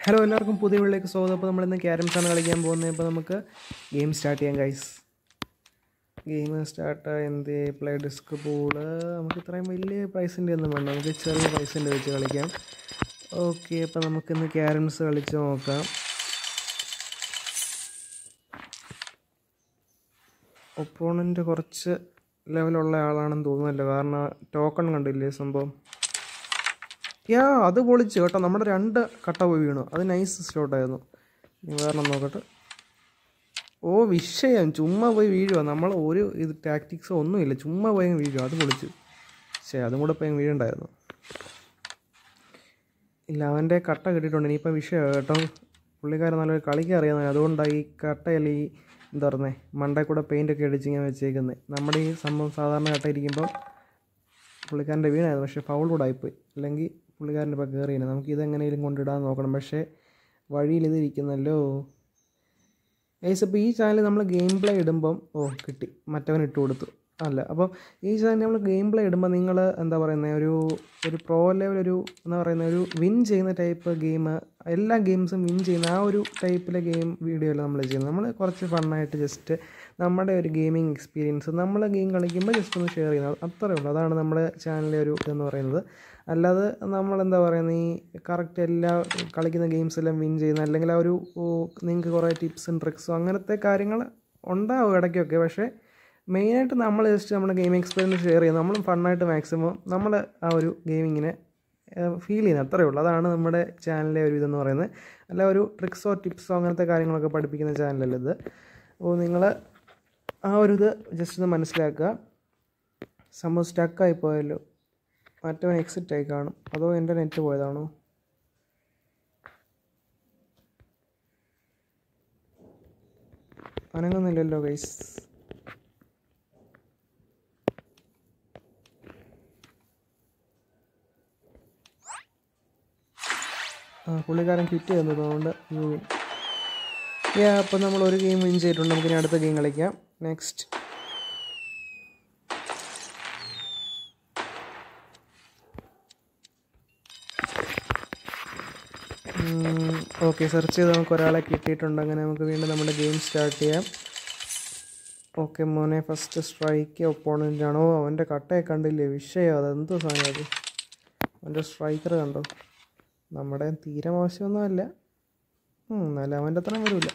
Hello എല്ലാവർക്കും പുതിയ വീട്ടിലേക്ക് സ്വാഗതം അപ്പോൾ നമ്മളിന്ന് ക്യാരംസ് ആണ് കളിക്കാൻ പോകുന്നത് അപ്പോൾ നമുക്ക് ഗെയിം സ്റ്റാർട്ട് ചെയ്യാം ഗൈസ് ഗെയിം സ്റ്റാർട്ട് എന്ത് പ്ലേ ഡിസ്ക് പൂള് നമുക്ക് ഇത്രയും വലിയ പ്രൈസിൻ്റെ ഒന്നും വേണ്ട നമുക്ക് ചെറിയ പ്രൈസിൻ്റെ വെച്ച് കളിക്കാം ഓക്കെ അപ്പോൾ നമുക്കിന്ന് ക്യാരംസ് കളിച്ച് നോക്കാം ഒപ്പോണൻ്റ് കുറച്ച് ലെവലുള്ള ആളാണെന്ന് തോന്നുന്നല്ലോ കാരണം ടോക്കൺ കണ്ടില്ലേ സംഭവം യാ അത് പൊളിച്ചു കേട്ടോ നമ്മുടെ രണ്ട് കട്ട പോയി വീണു അത് നൈസ് സ്ലോട്ടായിരുന്നു ഇനി വേറെ നോക്കട്ടെ ഓ വിഷയം ചുമ്മാ പോയി വീഴുക നമ്മൾ ഒരു ഇത് ടാക്ടിക്സോ ഒന്നുമില്ല ചുമ്മാ പോയി അങ്ങ് വീഴുക അത് പൊളിച്ചു ശേ അതും കൂടെ പോയി അങ്ങ് വീഴണ്ടായിരുന്നു ഇല്ല അവൻ്റെ കട്ട കിട്ടിയിട്ടുണ്ട് ഇനിയിപ്പോൾ വിഷയമാണ് കേട്ടോ പുള്ളിക്കാരൻ നല്ലൊരു കളിക്കാൻ അറിയാവുന്ന അതുകൊണ്ടാണ് ഈ കട്ടയല്ല ഈ എന്താ പറയുന്നത് മണ്ടയിൽ കൂടെ പെയിൻ്റൊക്കെ അടിച്ച് ഇങ്ങനെ വെച്ചേക്കുന്നത് നമ്മുടെ ഈ സംഭവം സാധാരണ കട്ട ഇരിക്കുമ്പം പുള്ളിക്കാരൻ്റെ വീണായിരുന്നു പക്ഷേ ഫൗൾ കൂടെ ആയിപ്പോയി അല്ലെങ്കിൽ പുള്ളിക്കാരൻ്റെ ഇപ്പോൾ കയറിയാണ് നമുക്ക് ഇതെങ്ങനെയും കൊണ്ടിടാൻ നോക്കണം പക്ഷേ വഴിയിൽ ഇത് ഇരിക്കുന്നല്ലോ ഏസ് ഇപ്പോൾ ഈ ചാനൽ നമ്മൾ ഗെയിം പ്ലേ ഇടുമ്പം ഓ കിട്ടി മറ്റവൻ ഇട്ട് കൊടുത്തു അല്ല അപ്പോൾ ഈ ചാനൽ നമ്മൾ ഗെയിം പ്ലേ ഇടുമ്പോൾ നിങ്ങൾ എന്താ പറയുന്നത് ഒരു ഒരു പ്രോ ലെവൽ ഒരു എന്താ പറയുന്നത് ഒരു വിൻ ചെയ്യുന്ന ടൈപ്പ് ഗെയിം എല്ലാ ഗെയിംസും വിൻ ചെയ്യുന്ന ആ ഒരു ടൈപ്പിലെ ഗെയിം വീഡിയോ അല്ല നമ്മൾ ചെയ്യുന്നത് നമ്മൾ കുറച്ച് ഫണ്ണായിട്ട് ജസ്റ്റ് നമ്മുടെ ഒരു ഗെയിമിംഗ് എക്സ്പീരിയൻസ് നമ്മൾ ഗെയിം കളിക്കുമ്പോൾ ജസ്റ്റ് ഒന്ന് ഷെയർ ചെയ്യുന്നത് അത്രേ ഉള്ളൂ അതാണ് നമ്മുടെ ചാനലിലെ ഒരു ഇതെന്ന് പറയുന്നത് അല്ലാതെ നമ്മളെന്താ പറയുന്നത് ഈ കറക്റ്റ് എല്ലാ കളിക്കുന്ന ഗെയിംസ് എല്ലാം വിൻ ചെയ്യുന്ന അല്ലെങ്കിൽ ആ ഒരു നിങ്ങൾക്ക് കുറേ ടിപ്സും ട്രിക്സും അങ്ങനത്തെ കാര്യങ്ങൾ ഉണ്ടാവും ഇടയ്ക്കൊക്കെ പക്ഷേ മെയിനായിട്ട് നമ്മൾ ജസ്റ്റ് നമ്മുടെ ഗെയിമിംഗ് എക്സ്പീരിയൻസ് ഷെയർ ചെയ്യുന്നത് നമ്മളും ഫണ്ണായിട്ട് മാക്സിമം നമ്മൾ ആ ഒരു ഗെയിമിങ്ങിനെ ഫീൽ ചെയ്യുന്നത് അത്രയേ ഉള്ളൂ അതാണ് നമ്മുടെ ചാനലിലെ ഒരു ഇതെന്ന് പറയുന്നത് അല്ല ഒരു ട്രിക്സോ ടിപ്സോ അങ്ങനത്തെ കാര്യങ്ങളൊക്കെ പഠിപ്പിക്കുന്ന ചാനലല്ല ഇത് അപ്പോൾ നിങ്ങൾ ആ ഒരു ഇത് ജസ്റ്റ് ഒന്ന് മനസ്സിലാക്കുക സംഭവം സ്റ്റക്കായി പോയല്ലോ മറ്റവൻ എക്സിറ്റ് ആയി കാണും അതോ എൻ്റെ നെറ്റ് പോയതാണോ അനങ്ങുന്നില്ലല്ലോ ഗൈസ് ആ പുള്ളിക്കാരൻ ക്വിറ്റ് ചെയ്യുന്നത് അതുകൊണ്ട് യു വിൻ യാ അപ്പം നമ്മൾ ഒരു ഗെയിം വിൻ ചെയ്തിട്ടുണ്ട് നമുക്കിനി അടുത്ത ഗെയിം കളിക്കാം നെക്സ്റ്റ് ഓക്കെ സെർച്ച് ചെയ്ത് നമുക്ക് ഒരാളെ കിട്ടിയിട്ടുണ്ട് അങ്ങനെ നമുക്ക് വീണ്ടും നമ്മുടെ ഗെയിം സ്റ്റാർട്ട് ചെയ്യാം ഓക്കെ മോനെ ഫസ്റ്റ് സ്ട്രൈക്ക് ഒപ്പോണൻ്റ് ആണോ അവൻ്റെ കട്ടയെ കണ്ടില്ലേ വിഷയം അതെന്തോ സാധനം അത് അവൻ്റെ സ്ട്രൈക്കർ കണ്ടോ നമ്മുടെ തീരെ മോശമൊന്നുമല്ല എന്നാലും അവൻ്റെ അത്ര വരില്ല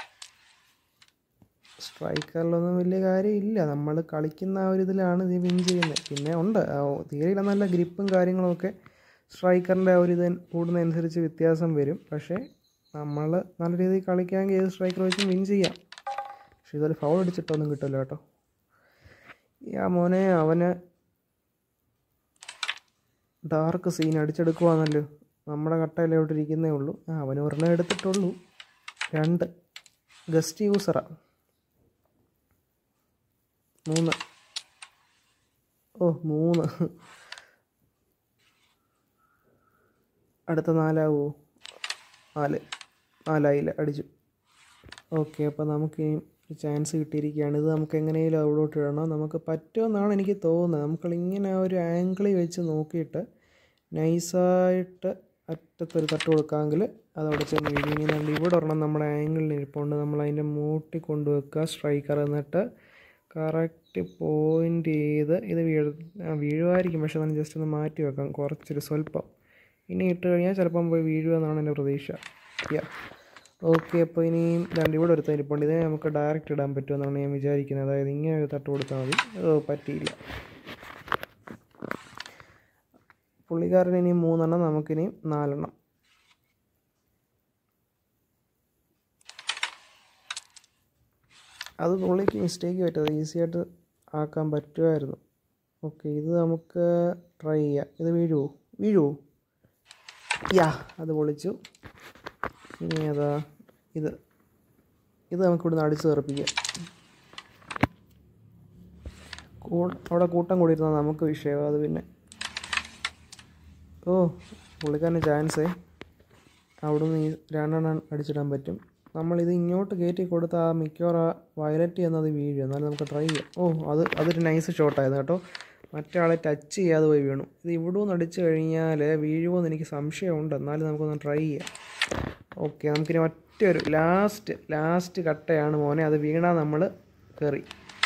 സ്ട്രൈക്കറിലൊന്നും വലിയ കാര്യമില്ല നമ്മൾ കളിക്കുന്ന ആ ഒരു ഇതിലാണ് ഇത് വിൻ ചെയ്യുന്നത് പിന്നെ ഉണ്ട് തീരെ നല്ല ഗ്രിപ്പും കാര്യങ്ങളൊക്കെ സ്ട്രൈക്കറിൻ്റെ ആ ഒരു ഇത് കൂടുന്നതനുസരിച്ച് വ്യത്യാസം വരും പക്ഷേ നമ്മൾ നല്ല രീതിയിൽ കളിക്കാമെങ്കിൽ ഏത് സ്ട്രൈക്കർ വെച്ചും വിൻ ചെയ്യാം പക്ഷേ ഇതൊരു ഫൗൾ അടിച്ചിട്ടൊന്നും കിട്ടില്ല കേട്ടോ ആ മോനെ അവന് ഡാർക്ക് സീൻ അടിച്ചെടുക്കുവാണല്ലോ നമ്മുടെ കട്ടയിൽ എവിടെ ഇരിക്കുന്നേ ഉള്ളൂ ആ അവന് ഒരെണ്ണം എടുത്തിട്ടുള്ളൂ രണ്ട് ഗസ്റ്റ് യൂസറാ മൂന്ന് ഓ മൂന്ന് അടുത്ത നാലാവോ നാല് നാലായില്ല അടിച്ചു ഓക്കെ അപ്പോൾ നമുക്ക് ഒരു ചാൻസ് കിട്ടിയിരിക്കുകയാണ് ഇത് നമുക്ക് എങ്ങനെയും അവിടോട്ട് ഇടണം നമുക്ക് പറ്റുമെന്നാണ് എനിക്ക് തോന്നുന്നത് നമുക്കിങ്ങനെ ആ ഒരു ആംഗിളിൽ വെച്ച് നോക്കിയിട്ട് നൈസായിട്ട് അറ്റത്തൊരു തട്ട് കൊടുക്കാമെങ്കിൽ അതവിടെ ചെന്ന് വീഴും ഇനി നമ്മൾ ഇവിടെ ഒരെണ്ണം നമ്മുടെ ആംഗിളിൽ ഇരിപ്പുണ്ട് നമ്മൾ അതിൻ്റെ മൂട്ടി കൊണ്ടുവെക്കുക സ്ട്രൈക്കർ എന്നിട്ട് കറക്റ്റ് പോയിൻ്റ് ചെയ്ത് ഇത് വീഴ വീഴുമായിരിക്കും പക്ഷെ നമ്മൾ ജസ്റ്റ് ഒന്ന് മാറ്റി വെക്കാം കുറച്ചൊരു സ്വല്പം ഇനി ഇട്ട് കഴിഞ്ഞാൽ ചിലപ്പം പോയി വീഴുമെന്നാണ് എൻ്റെ പ്രതീക്ഷ യാ ഓക്കെ അപ്പോൾ ഇനിയും രണ്ട് ഇവിടെ ഒരു തരിപ്പുണ്ട് ഇതിനെ നമുക്ക് ഡയറക്റ്റ് ഇടാൻ പറ്റുമെന്നാണ് ഞാൻ വിചാരിക്കുന്നത് അതായത് ഇങ്ങനെ ഒരു തട്ട് കൊടുത്താൽ മതി ഓ പറ്റിയില്ല പുള്ളിക്കാരന് ഇനി മൂന്നെണ്ണം നമുക്കിനി നാലെണ്ണം അത് പുള്ളിക്ക് മിസ്റ്റേക്ക് പറ്റത് ഈസി ആയിട്ട് ആക്കാൻ പറ്റുമായിരുന്നു ഓക്കെ ഇത് നമുക്ക് ട്രൈ ചെയ്യാം ഇത് വീഴുവോ വീഴുവോ യാ അത് പൊളിച്ചു ഇനി അതാ ഇത് ഇത് നമുക്ക് ഇവിടുന്ന് അടിച്ചു തെറിപ്പിക്കാം അവിടെ കൂട്ടം കൂടിയിരുന്നാൽ നമുക്ക് വിഷയം അത് പിന്നെ ഓ പുള്ളിക്കാരന് ചാൻസേ അവിടുന്ന് ഈ രണ്ടെണ്ണം അടിച്ചിടാൻ പറ്റും നമ്മളിത് ഇങ്ങോട്ട് കയറ്റി കൊടുത്ത ആ മിക്കവാറും ആ വയലറ്റ് എന്നത് വീഴും എന്നാലും നമുക്ക് ട്രൈ ചെയ്യാം ഓ അത് അതൊരു നൈസ് ഷോട്ടായിരുന്നു കേട്ടോ മറ്റേ ആളെ ടച്ച് ചെയ്യാതെ പോയി വീണു ഇത് ഇവിടെ നിന്ന് അടിച്ചു കഴിഞ്ഞാൽ വീഴുമോ എന്ന് എനിക്ക് സംശയമുണ്ട് എന്നാലും നമുക്കൊന്ന് ട്രൈ ചെയ്യാം ഓക്കെ നമുക്കിനി ഒറ്റ ഒരു ലാസ്റ്റ് ലാസ്റ്റ് കട്ടയാണ് മോനെ അത് വീണാൽ നമ്മൾ കയറി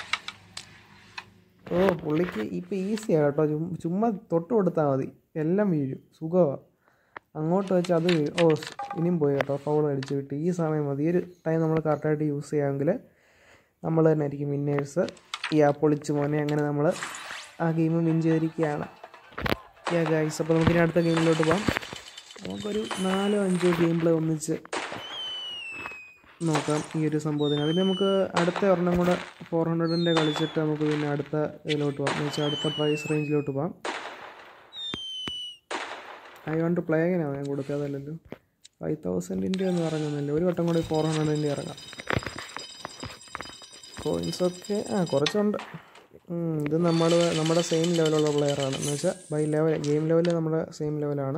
ഓ പുള്ളിക്ക് ഇപ്പം ഈസിയാണ് കേട്ടോ ചും ചുമ്മാ തൊട്ട് കൊടുത്താൽ മതി എല്ലാം വീഴും സുഖമാണ് അങ്ങോട്ട് വെച്ച് അത് വീഴും ഓ സ് ഇനിയും പോയി കേട്ടോ ഫൗൾ അടിച്ച് വിട്ട് ഈ സമയം മതി ഈ ഒരു ടൈം നമ്മൾ കറക്റ്റായിട്ട് യൂസ് ചെയ്യാമെങ്കിൽ നമ്മൾ തന്നെ ആയിരിക്കും വിന്നേഴ്സ് ഈ ആ പൊളിച്ച് മോനെ അങ്ങനെ നമ്മൾ ആ ഗെയിം വിൻ ചെയ്തിരിക്കുകയാണ് യാ ഗൈസ് അപ്പോൾ നമുക്കിനി അടുത്ത ഗെയിമിലോട്ട് പോകാം നമുക്കൊരു നാലോ അഞ്ചോ ഗെയിം പ്ലേ ഒന്നിച്ച് നോക്കാം ഈ ഒരു സംഭവത്തിന് അതിന് നമുക്ക് അടുത്ത ഒരെണ്ണം കൂടെ ഫോർ ഹൺഡ്രഡിൻ്റെ കളിച്ചിട്ട് നമുക്ക് പിന്നെ അടുത്ത ഇതിലോട്ട് പോകാം എന്ന് വെച്ചാൽ അടുത്ത പ്രൈസ് റേഞ്ചിലോട്ട് പോകാം ഐ വാണ്ട് ടു പ്ലേ എങ്ങനെയാണ് ഞാൻ കൊടുക്കാതല്ലല്ലോ ഫൈവ് തൗസൻഡിൻ്റെ ഒന്നും ഇറങ്ങുന്നില്ല ഒരു വട്ടം കൂടി ഫോർ ഹൺഡ്രഡിൻ്റെ ഇറങ്ങാം കോയിൻസൊക്കെ ആ കുറച്ചുണ്ട് ഉം, ഇത് നമ്മൾ നമ്മുടെ സെയിം ലെവലുള്ള പ്ലെയറാണ് എന്ന് വെച്ചാൽ ബൈ ലെവൽ ഗെയിം ലെവലിൽ നമ്മുടെ സെയിം ലെവലാണ്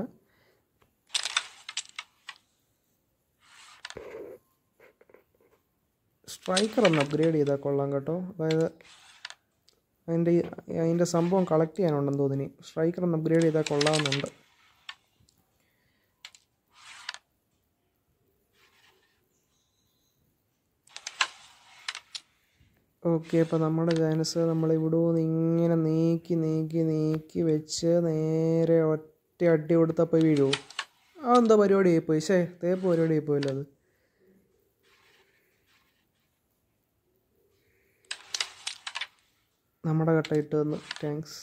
സ്ട്രൈക്കർ ഒന്ന് അപ്ഗ്രേഡ് ചെയ്താൽ കൊള്ളാം കേട്ടോ അതായത് അതിൻ്റെ ഈ- അതിൻ്റെ സംഭവം കളക്ട് ചെയ്യാനുണ്ടെന്ന് തോന്നി സ്ട്രൈക്കർ ഒന്ന് അപ്ഗ്രേഡ് ചെയ്താൽ കൊള്ളാമെന്നുണ്ട് ഓക്കെ അപ്പോൾ നമ്മുടെ ചാൻസ് നമ്മൾ ഇവിടെ നിന്ന് ഇങ്ങനെ നീക്കി നീക്കി നീക്കി വെച്ച് നേരെ ഒറ്റ അടി കൊടുത്തപ്പോൾ വീഴുമോ അതെന്താ പരിപാടി ആയിപ്പോയി ശേ തേപ്പ് പരിപാടി ആയിപ്പോയില്ല അത് നമ്മുടെ കട്ട ഇട്ട് തന്നു താങ്ക്സ്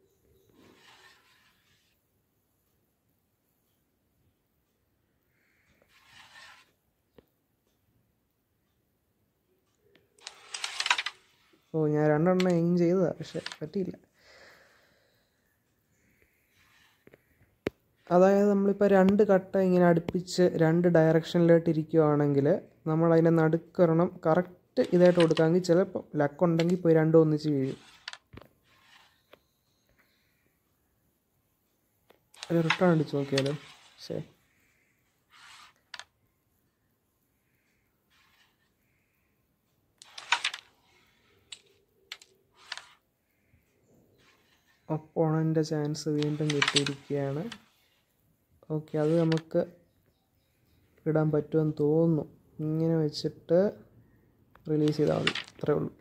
ഓ ഞാൻ രണ്ടെണ്ണം എയിം ചെയ്തതാണ് പക്ഷെ പറ്റിയില്ല അതായത് നമ്മളിപ്പോൾ രണ്ട് കട്ട ഇങ്ങനെ അടുപ്പിച്ച് രണ്ട് ഡയറക്ഷനിലായിട്ട് ഇരിക്കുവാണെങ്കിൽ നമ്മൾ അതിൻ്റെ നടുക്കൊരെണ്ണം കറക്റ്റ് ഇതായിട്ട് കൊടുക്കാമെങ്കിൽ ചിലപ്പോൾ ലക്കുണ്ടെങ്കിൽ പോയി രണ്ടും ഒന്നിച്ച് വീഴും ഒരു റിട്ടേൺ അടിച്ച് നോക്കിയാലോ ശരി ഒപ്പോണൻ്റെ ചാൻസ് വീണ്ടും കിട്ടിയിരിക്കുകയാണ് ഓക്കെ അത് നമുക്ക് ഇടാൻ പറ്റുമെന്ന് തോന്നുന്നു ഇങ്ങനെ വെച്ചിട്ട് റിലീസ് ചെയ്താൽ മതി അത്രേ ഉള്ളൂ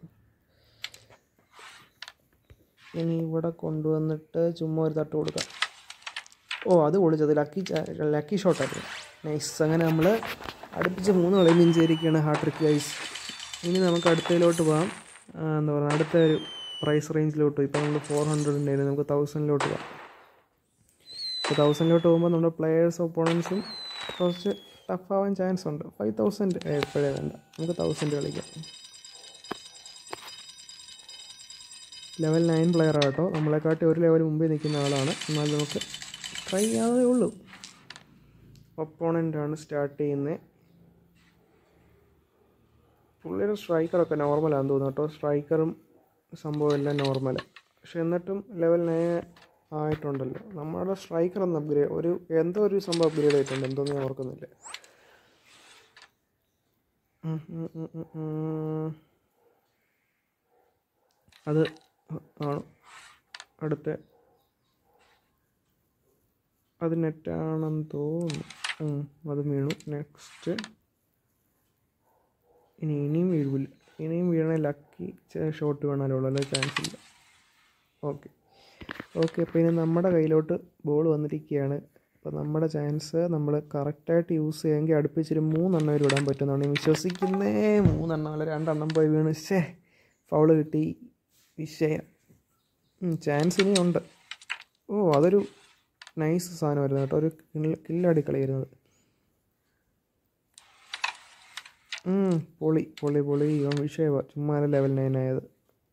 ഇനി ഇവിടെ കൊണ്ടുവന്നിട്ട് ചുമ്മാ ഒരു തട്ട് കൊടുക്കാം ഓ അത് പൊളിച്ചത് ലക്കി ലക്കി ഷോട്ടായിരുന്നു നൈസ് അങ്ങനെ നമ്മൾ അടുപ്പിച്ച് മൂന്ന് കളി മിഞ്ചിരിക്കുകയാണ് ഹാർട്ട് ട്രിക്ക് ഗൈസ് ഇനി നമുക്ക് അടുത്തതിലോട്ട് പോകാം ആ, എന്താ പറയുക അടുത്ത ഒരു പ്രൈസ് റേഞ്ചിലോട്ട് പോയി ഇപ്പോൾ നമ്മൾ ഫോർ ഹൺഡ്രഡിൻ്റെ നമുക്ക് തൗസൻഡിലോട്ട് പോകാം ഇപ്പോൾ തൗസൻഡിലോട്ട് പോകുമ്പോൾ നമ്മുടെ പ്ലെയേഴ്സ് ഒപ്പോണൻസും കുറച്ച് ടഫ് ആവാൻ ചാൻസ് ഉണ്ട് ഫൈവ് തൗസൻഡ് എപ്പോഴേ വേണ്ട നമുക്ക് തൗസൻഡ് കളിക്കാം ലെവൽ നയൻ പ്ലെയർ കേട്ടോ നമ്മളെക്കാട്ടി ഒരു ലെവൽ മുമ്പിൽ നിൽക്കുന്ന ആളാണ് എന്നാൽ നമുക്ക് ട്രൈ ചെയ്യാതെ ഉള്ളൂ ഒപ്പോണൻ്റാണ് സ്റ്റാർട്ട് ചെയ്യുന്നത് പുള്ളിയുടെ സ്ട്രൈക്കറൊക്കെ നോർമലാണെന്ന് തോന്നുന്നു കേട്ടോ സ്ട്രൈക്കറും സംഭവം എല്ലാം നോർമലാണ് പക്ഷെ എന്നിട്ടും ലെവൽ നയൻ ആയിട്ടുണ്ടല്ലോ നമ്മുടെ സ്ട്രൈക്കർ ഒന്ന് അപ്ഗ്രേഡ് ഒരു എന്തോ ഒരു സംഭവം അപ്ഗ്രേഡ് ആയിട്ടുണ്ട് എന്തോന്ന് ഞാൻ ഓർക്കുന്നില്ല ഉം, ഉം, ഉം, ഉം, ഉം. അത് ആണ് അടുത്ത അത് നെറ്റാണെന്ന് തോന്നുന്നു ഉം, അത് വീണു നെക്സ്റ്റ് ഇനി ഇനിയും വീഴില്ല ഇനിയും വീഴണ ലക്കി ഷോട്ട് വീണാലേ ഉള്ളൂ അല്ലാതെ ചാൻസ് ഇല്ല ഓക്കെ ഓക്കെ അപ്പോൾ ഇനി നമ്മുടെ കയ്യിലോട്ട് ബോൾ വന്നിരിക്കുകയാണ് അപ്പോൾ നമ്മുടെ ചാൻസ് നമ്മൾ കറക്റ്റായിട്ട് യൂസ് ചെയ്യുമെങ്കിൽ അടുപ്പിച്ചൊരു മൂന്നെണ്ണം ഒരു വിടാൻ പറ്റുമെന്നാണ് ഞാൻ വിശ്വസിക്കുന്നേ മൂന്നെണ്ണം അല്ല രണ്ടെണ്ണം പോയി വീണ് ശേ ഫൗള് കിട്ടി വിഷയം ചാൻസ് ഇനിയുണ്ട് ഓ അതൊരു നൈസ് സാധനമായിരുന്നു കേട്ടോ ഒരു കിll- കില്ലടി കളിയായിരുന്നത് ഉം, പൊളി പൊളി പൊളി ഇവൻ വിഷയമാണ് ചുമ്മാ ലെവൽ നയൻ ആയത്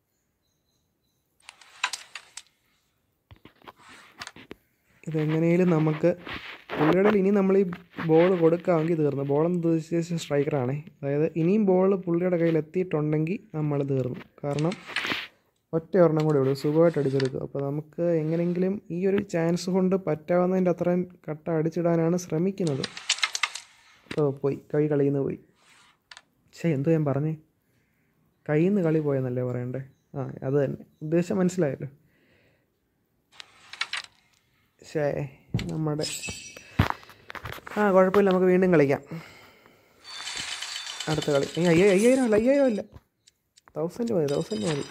ഇതെങ്ങനെയും നമുക്ക് പുള്ളിയുടെ ഇനി നമ്മൾ ഈ ബോൾ കൊടുക്കാമെങ്കിൽ തീർന്നു ബോളെന്ന് ഉദ്ദേശിച്ച സ്ട്രൈക്കറാണേ അതായത് ഇനിയും ബോൾ പുള്ളിയുടെ കയ്യിൽ എത്തിയിട്ടുണ്ടെങ്കിൽ നമ്മൾ തീർന്നു കാരണം ഒറ്റ ഒരെണ്ണം കൂടെ ഉള്ളൂ സുഖമായിട്ട് അടിച്ചെടുക്കും അപ്പോൾ നമുക്ക് എങ്ങനെയെങ്കിലും ഈ ഒരു ചാൻസ് കൊണ്ട് പറ്റാവുന്നതിൻ്റെ അത്രയും കട്ട അടിച്ചിടാനാണ് ശ്രമിക്കുന്നത് ഓ പോയി കൈ കളിയിൽ നിന്ന് പോയി പക്ഷേ എന്തോ ഞാൻ പറഞ്ഞേ കയ്യിൽ നിന്ന് കളി പോയെന്നല്ലേ പറയണ്ടേ ആ അത് തന്നെ ഉദ്ദേശം മനസ്സിലായല്ലോ ഷേ നമ്മുടെ ആ കുഴപ്പമില്ല നമുക്ക് വീണ്ടും കളിക്കാം അടുത്ത കളി ഏയ് അയ്യ അയ്യായിരം അല്ല അയ്യായിരം അല്ല തൗസൻഡ് മതി തൗസൻഡ് മതി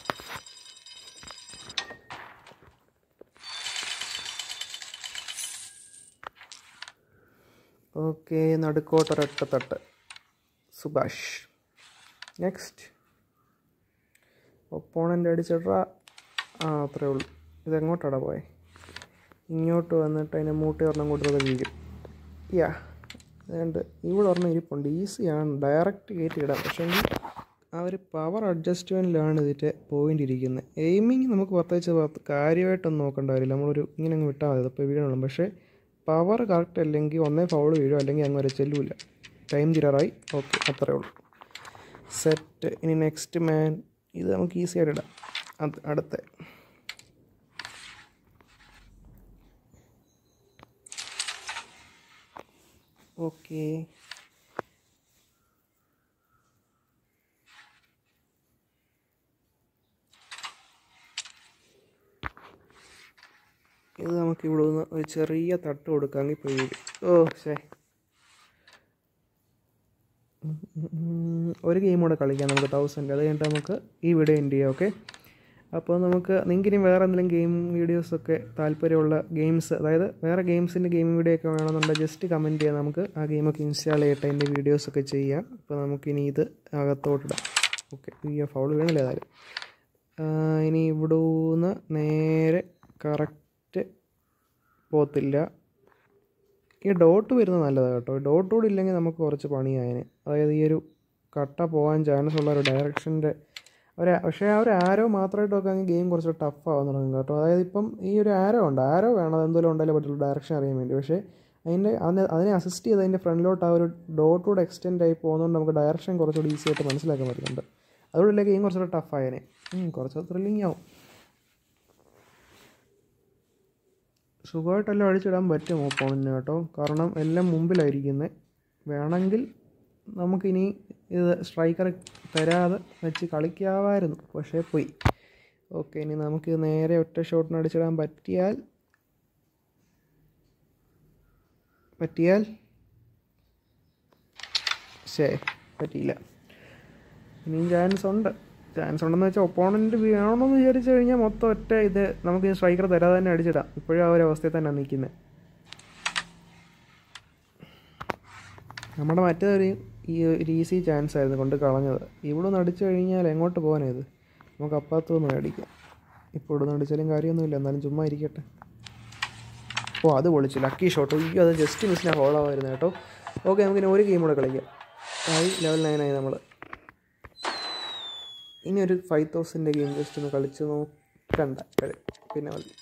ഓക്കെ നടുക്കോട്ടൊരൊറ്റ തട്ട് സുഭാഷ് നെക്സ്റ്റ് ഒപ്പോണൻ്റ് അടിച്ചിട്ര ആ അത്രേ ഉള്ളൂ ഇതെങ്ങോട്ടാടാ പോയെ ഇങ്ങോട്ട് വന്നിട്ട് അതിനെ മൂട്ടി ഒരെണ്ണം കൊടുത്തത് വീഴും യാ അതുകൊണ്ട് ഇവിടെ ഒരെണ്ണം ഇരിപ്പുണ്ട് ഈസിയാണ് ഡയറക്റ്റ് കയറ്റി ഇടാം പക്ഷേ ആ ഒരു പവർ അഡ്ജസ്റ്റ്മെൻറ്റിലാണ് ഇതിൻ്റെ പോയിൻ്റ് ഇരിക്കുന്നത് എയിമിങ് നമുക്ക് പ്രത്യേകിച്ച് പത്ത് കാര്യമായിട്ടൊന്നും നോക്കേണ്ട കാര്യമില്ല നമ്മളൊരു ഇങ്ങനെ അങ്ങ് വിട്ടാൽ മതി അപ്പോൾ വീഴണുള്ളൂ പക്ഷേ പവർ കറക്റ്റ് അല്ലെങ്കിൽ ഒന്നേ ഫൗൾ വീഴും അല്ലെങ്കിൽ അങ്ങ് വരെ ചെല്ലൂല ടൈം തീരാറായി ഓക്കെ അത്രേ ഉള്ളൂ സെറ്റ് ഇനി നെക്സ്റ്റ് മാൻ ഇത് നമുക്ക് ഈസി ആയിട്ട് ഇടാം അത് അടുത്ത ഓക്കെ ഇത് നമുക്ക് ഇവിടെ നിന്ന് ഒരു ചെറിയ തട്ട് കൊടുക്കാമെങ്കിൽ ഇപ്പോൾ വീഴും ഓ ശേ ഉം, ഉം, ഉം. ഒരു ഗെയിം കൂടെ കളിക്കാം നമുക്ക് തൗസൻഡ് അത് കഴിഞ്ഞിട്ട് നമുക്ക് ഈ വീഡിയോ എൻഡ് ചെയ്യാം ഓക്കെ അപ്പോൾ നമുക്ക് നിങ്ങൾക്ക് ഇനി വേറെ എന്തെങ്കിലും ഗെയിം വീഡിയോസൊക്കെ താല്പര്യമുള്ള ഗെയിംസ് അതായത് വേറെ ഗെയിംസിൻ്റെ ഗെയിം വീഡിയോ ഒക്കെ വേണമെന്നുണ്ടെങ്കിൽ ജസ്റ്റ് കമൻറ്റ് ചെയ്യാം നമുക്ക് ആ ഗെയിമൊക്കെ ഇൻസ്റ്റാൾ ചെയ്തിട്ട് അതിൻ്റെ വീഡിയോസൊക്കെ ചെയ്യാം അപ്പോൾ നമുക്കിനി ഇത് അകത്തോട്ടിടാം ഓക്കെ ഈ ഫൗൾ വീണില്ല ഏതായാലും ആ, ഇനി ഇവിടെ നിന്ന് നേരെ കറക്റ്റ് പോത്തില്ല ഈ ഡോട്ട് വരുന്നത് നല്ലതാണ് കേട്ടോ ഡോട്ട് കൂടി ഇല്ലെങ്കിൽ നമുക്ക് കുറച്ച് പണിയായതിന് അതായത് ഈ ഒരു കട്ട പോകാൻ ചാൻസ് ഉള്ള ഒരു ഡയറക്ഷൻ്റെ ഒരു പക്ഷേ ആ ഒരു ആരോ മാത്രമായിട്ട് നോക്കുകയാണെങ്കിൽ ഗെയിം കുറച്ച് ടഫ് ആവാൻ തുടങ്ങും കേട്ടോ അതായത് ഇപ്പം ഈ ഒരു ആരോ ഉണ്ട് ആരോ വേണം അതെന്തെങ്കിലും ഉണ്ടെങ്കിലും പറ്റുള്ളൂ ഡയറക്ഷൻ അറിയാൻ വേണ്ടി പക്ഷേ അതിൻ്റെ അതിനെ അതിനെ അസിസ്റ്റ് ചെയ്ത് അതിൻ്റെ ഫ്രണ്ടിലോട്ട് ആ ഒരു ഡോട്ട് കൂടെ എക്സ്റ്റെൻഡ് ആയി പോകുന്നതുകൊണ്ട് നമുക്ക് ഡയറക്ഷൻ കുറച്ചുകൂടി ഈസി ആയിട്ട് മനസ്സിലാക്കാൻ പറ്റുന്നുണ്ട് അതുകൊണ്ടല്ലേ ഗെയിം കുറച്ചുകൂടെ ടഫ് ആയതിനെ കുറച്ച് ത്രില്ലിങ് ആവും സുഖമായിട്ടെല്ലാം അടിച്ചിടാൻ പറ്റും ഓപ്പോണിന് കേട്ടോ കാരണം എല്ലാം മുമ്പിലായിരിക്കുന്നത് വേണമെങ്കിൽ നമുക്കിനി ഇത് സ്ട്രൈക്കർ തരാതെ വെച്ച് കളിക്കാമായിരുന്നു പക്ഷേ പോയി ഓക്കെ ഇനി നമുക്ക് നേരെ ഒറ്റ ഷോട്ടിന് അടിച്ചിടാൻ പറ്റിയാൽ പറ്റിയാൽ ശേ പറ്റിയില്ല ഇനിയും ചാൻസ് ഉണ്ട് ചാൻസ് ഉണ്ടെന്ന് വെച്ചാൽ ഒപ്പോണൻറ്റ് വേണമെന്ന് വിചാരിച്ചു കഴിഞ്ഞാൽ മൊത്തം ഒറ്റ ഇത് നമുക്ക് ഈ സ്ട്രൈക്കർ തരാതെ തന്നെ അടിച്ചിടാം ഇപ്പോഴും ആ ഒരു അവസ്ഥയിൽ തന്നെ നിൽക്കുന്നത് നമ്മുടെ മറ്റേതൊരു ഈ ഒരു ഈസി ചാൻസ് ആയിരുന്നു കൊണ്ട് കളഞ്ഞത് ഇവിടെ നിന്ന് അടിച്ചു കഴിഞ്ഞാൽ എങ്ങോട്ട് പോകാനത് നമുക്ക് അപ്പുറത്ത് നിന്ന് അടിക്കാം ഇപ്പോൾ ഇവിടെ നിന്ന് അടിച്ചാലും കാര്യമൊന്നുമില്ല എന്നാലും ചുമ്മാ ഇരിക്കട്ടെ ഓ അത് പൊളിച്ചു ലക്കി ഷോട്ട് അയ്യോ അത് ജസ്റ്റ് മിസ്സിനാണ് ഹോളാവായിരുന്നു കേട്ടോ ഓക്കെ നമുക്കിനി ഒരു ഗെയിം കൂടെ കളിക്കാം ആയി ലെവൽ നയനായി നമ്മൾ ഇനി ഒരു ഫൈവ് തൗസൻഡ് ഗെയിം ജസ്റ്റ് ഒന്ന് കളിച്ച് നോക്കണ്ട കളി. പിന്നെ മതി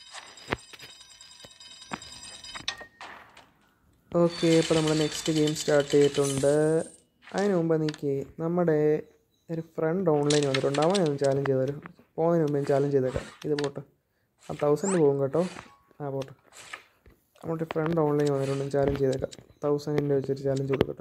ഓക്കെ ഇപ്പോൾ നമ്മൾ നെക്സ്റ്റ് ഗെയിം സ്റ്റാർട്ട് ചെയ്തിട്ടുണ്ട് അതിന് മുമ്പ് എനിക്ക് നമ്മുടെ ഒരു ഫ്രണ്ട് ഓൺലൈൻ വന്നിട്ടുണ്ട് അവനെ ഒന്ന് ചാലഞ്ച് ചെയ്തൊരു പോകുന്നതിന് മുമ്പ് ഞാൻ ചാലഞ്ച് ചെയ്തേക്കാം ഇത് പോട്ടെ ആ തൗസൻഡ് പോകും കേട്ടോ ആ പോട്ടെ നമ്മുടെ ഫ്രണ്ട് ഓൺലൈൻ വന്നിട്ടുണ്ട് ചാലഞ്ച് ചെയ്തേക്കാം തൗസൻഡിൻ്റെ വെച്ചിട്ട് ചാലഞ്ച് കൊടുക്കട്ടെ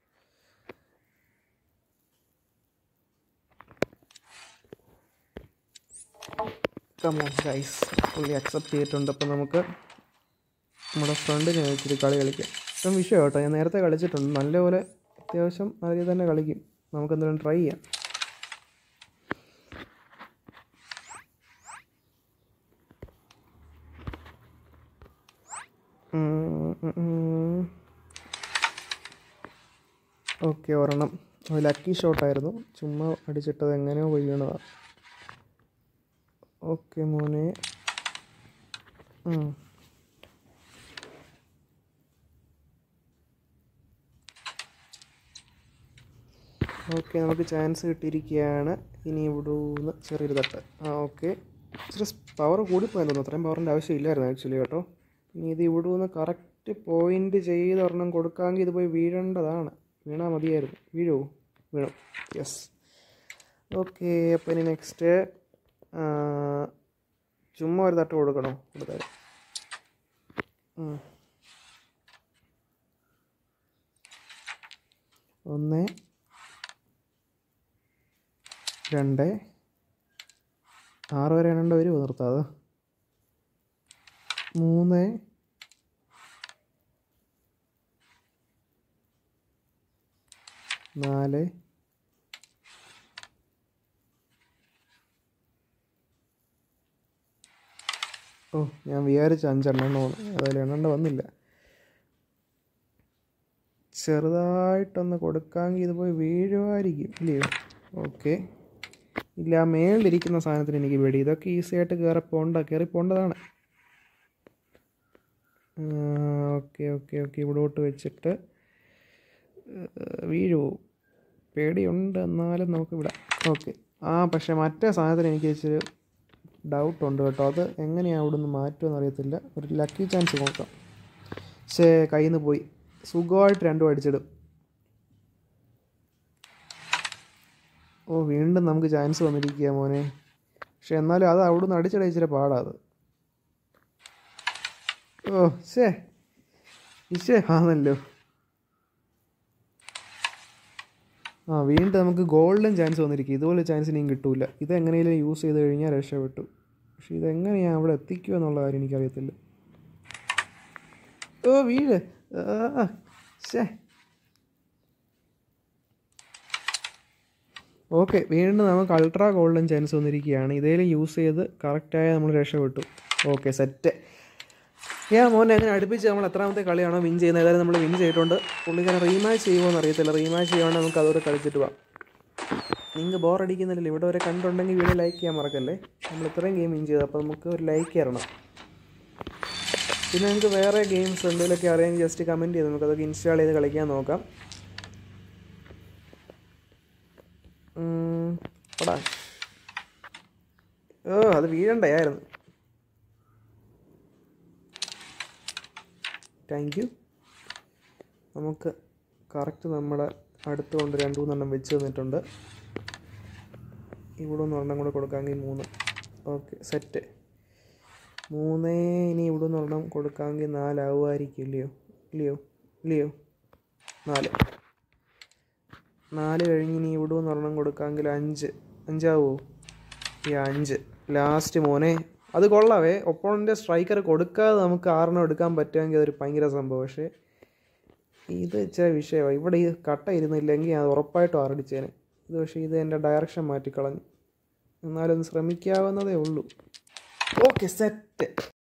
കമോൺ ഗൈസ് പുള്ളി അക്സെപ്റ്റ് ചെയ്തിട്ടുണ്ട് അപ്പോൾ നമുക്ക് നമ്മുടെ ഫ്രണ്ടിനെ വെച്ചിട്ട് കളി കളിക്കാം ഇപ്പം വിഷയം കേട്ടോ ഞാൻ നേരത്തെ കളിച്ചിട്ടുണ്ട് നല്ലപോലെ അത്യാവശ്യം അതിൽ തന്നെ കളിക്കും നമുക്ക് എന്തെങ്കിലും ട്രൈ ചെയ്യാം ഓക്കെ ഒരെണ്ണം ഒരു ലക്കി ഷോട്ടായിരുന്നു ചുമ്മാ അടിച്ചിട്ടത് എങ്ങനെയോ പോയി വീണതാണ് ഓക്കെ മോനെ ഉം. ഓക്കെ നമുക്ക് ചാൻസ് കിട്ടിയിരിക്കുകയാണ് ഇനി ഇവിടെ നിന്ന് ചെറിയൊരു തട്ട് ആ ഓക്കെ ഇച്ചിരി പവർ കൂടിപ്പോയെന്ന് തോന്നുന്നു അത്രയും പവറിൻ്റെ ആവശ്യമില്ലായിരുന്നു ആക്ച്വലി കേട്ടോ ഇനി ഇത് ഇവിടെ നിന്ന് കറക്റ്റ് പോയിൻ്റ് ചെയ്ത് ഒരെണ്ണം കൊടുക്കാമെങ്കിൽ ഇത് പോയി വീഴേണ്ടതാണ് വീണാൽ മതിയായിരുന്നു വീഴുമോ വീണു യെസ് ഓക്കെ അപ്പോൾ ഇനി നെക്സ്റ്റ് ചുമ്മാ ഒരു തട്ട് കൊടുക്കണോ കൊടുത്താൽ ഒന്ന് രണ്ട് ആറ് വരെ എണ്ണേണ്ട വരുമോ നിർത്താതെ മൂന്ന് നാല് ഓ ഞാൻ വിചാരിച്ച അഞ്ചെണ്ണമെണ്ണമാണ് അതിൽ എണ്ണണ്ട വന്നില്ല ചെറുതായിട്ടൊന്ന് കൊടുക്കാമെങ്കിൽ ഇത് പോയി വീഴുമായിരിക്കും ഇല്ലയോ ഓക്കെ ഇല്ല ആ മേളിലിരിക്കുന്ന സാധനത്തിന് എനിക്ക് പേടി ഇതൊക്കെ ഈസി ആയിട്ട് കയറി പോണ്ട കയറി പോണ്ടതാണ് ഓക്കെ ഓക്കെ ഓക്കെ ഇവിടോട്ട് വെച്ചിട്ട് വീഴുമോ പേടിയുണ്ട് എന്നാലും നമുക്ക് വിടാം ഓക്കെ ആ പക്ഷേ മറ്റേ സാധനത്തിന് എനിക്ക് ഇച്ചിരി ഡൗട്ടുണ്ട് കേട്ടോ അത് എങ്ങനെയാണ് അവിടെ നിന്ന് മാറ്റുമെന്ന് അറിയത്തില്ല ഒരു ലക്കി ചാൻസ് നോക്കാം പക്ഷേ കയ്യിൽ നിന്ന് പോയി സുഖമായിട്ട് രണ്ടും അടിച്ചിടും ഓ വീണ്ടും നമുക്ക് ചാൻസ് വന്നിരിക്കുക മോനെ പക്ഷെ എന്നാലും അത് അവിടുന്ന് അടിച്ചിട ഇച്ചിരി പാടാ അത് ഓ ശേ ഇശേ ആണല്ലോ ആ വീണ്ടും നമുക്ക് ഗോൾഡൻ ചാൻസ് വന്നിരിക്കും ഇതുപോലെ ചാൻസ് ഇനിയും കിട്ടൂല ഇത് എങ്ങനെയെങ്കിലും യൂസ് ചെയ്ത് കഴിഞ്ഞാൽ രക്ഷപ്പെട്ടു പക്ഷെ ഇതെങ്ങനെയാണ് അവിടെ എത്തിക്കുക എന്നുള്ള കാര്യം എനിക്കറിയത്തില്ല ഓ വീട് ആ ശേ ഓക്കെ വീണ്ടും നമുക്ക് അൾട്രാ ഗോൾഡൻ ചാൻസ് വന്നിരിക്കുകയാണ് ഇതേലും യൂസ് ചെയ്ത് കറക്റ്റായി നമ്മൾ രക്ഷപ്പെട്ടു ഓക്കെ സെറ്റ് ഞാൻ മോനെ അങ്ങനെ അടുപ്പിച്ച് നമ്മൾ എത്രാമത്തെ കളിയാണോ വിൻ ചെയ്യുന്നത് ഏതായാലും നമ്മൾ വിൻ ചെയ്തിട്ടുണ്ട് പുള്ളിക്കാരൻ റീമാച്ച് ചെയ്യുമോ എന്ന് അറിയത്തില്ല റീമാച്ച് ചെയ്യുവാണെങ്കിൽ നമുക്ക് അതോടെ കളിച്ചിട്ട് പോവാം നിങ്ങൾക്ക് ബോർ അടിക്കുന്നില്ലല്ലോ ഇവിടെ വരെ കണ്ടുണ്ടെങ്കിൽ വീഡിയോ ലൈക്ക് ചെയ്യാൻ മറക്കല്ലേ നമ്മൾ ഇത്രയും ഗെയിം വിൻ ചെയ്തു അപ്പോൾ നമുക്ക് ഒരു ലൈക്ക് തരണം പിന്നെ നിങ്ങൾക്ക് വേറെ ഗെയിംസ് എന്തെങ്കിലുമൊക്കെ അറിയാമെങ്കിൽ ജസ്റ്റ് കമൻറ്റ് ചെയ്ത് നമുക്ക് അതൊക്കെ ഇൻസ്റ്റാൾ ചെയ്ത് കളിക്കാൻ നോക്കാം ഉം, എടാ ഓ അത് വീഴണ്ടായിരുന്നു താങ്ക് യു നമുക്ക് കറക്റ്റ് നമ്മുടെ അടുത്ത് കൊണ്ട് രണ്ട് മൂന്നെണ്ണം വെച്ച് തന്നിട്ടുണ്ട് ഇവിടെ ഒന്ന് ഒരെണ്ണം കൂടെ കൊടുക്കാമെങ്കിൽ മൂന്ന് ഓക്കെ സെറ്റ് മൂന്നേ ഇനി ഇവിടെ നിന്ന് ഒരെണ്ണം കൊടുക്കാമെങ്കിൽ നാലാവുമായിരിക്കും ഇല്ലയോ ഇല്ലയോ ഇല്ലയോ നാല് നാല് കഴിഞ്ഞ് ഇനി ഇവിടെ നിന്ന് ഒരെണ്ണം കൊടുക്കാമെങ്കിൽ അഞ്ച് അഞ്ചാവോ ഈ അഞ്ച് ലാസ്റ്റ് മോനെ അത് കൊള്ളാവേ ഒപ്പോണൻ്റെ സ്ട്രൈക്കർ കൊടുക്കാതെ നമുക്ക് ആറെണ്ണം എടുക്കാൻ പറ്റുമെങ്കിൽ അതൊരു ഭയങ്കര സംഭവം പക്ഷേ ഇത് ഇച്ചിരി വിഷയമാണ് ഇവിടെ ഈ കട്ട ഇരുന്നില്ലെങ്കിൽ അത് ഉറപ്പായിട്ടും ആറടിച്ചേനെ ഇത് പക്ഷേ ഇത് എൻ്റെ ഡയറക്ഷൻ മാറ്റിക്കളഞ്ഞു എന്നാലും ഒന്ന് ശ്രമിക്കാവുന്നതേ ഉള്ളൂ ഓക്കെ സെറ്റ്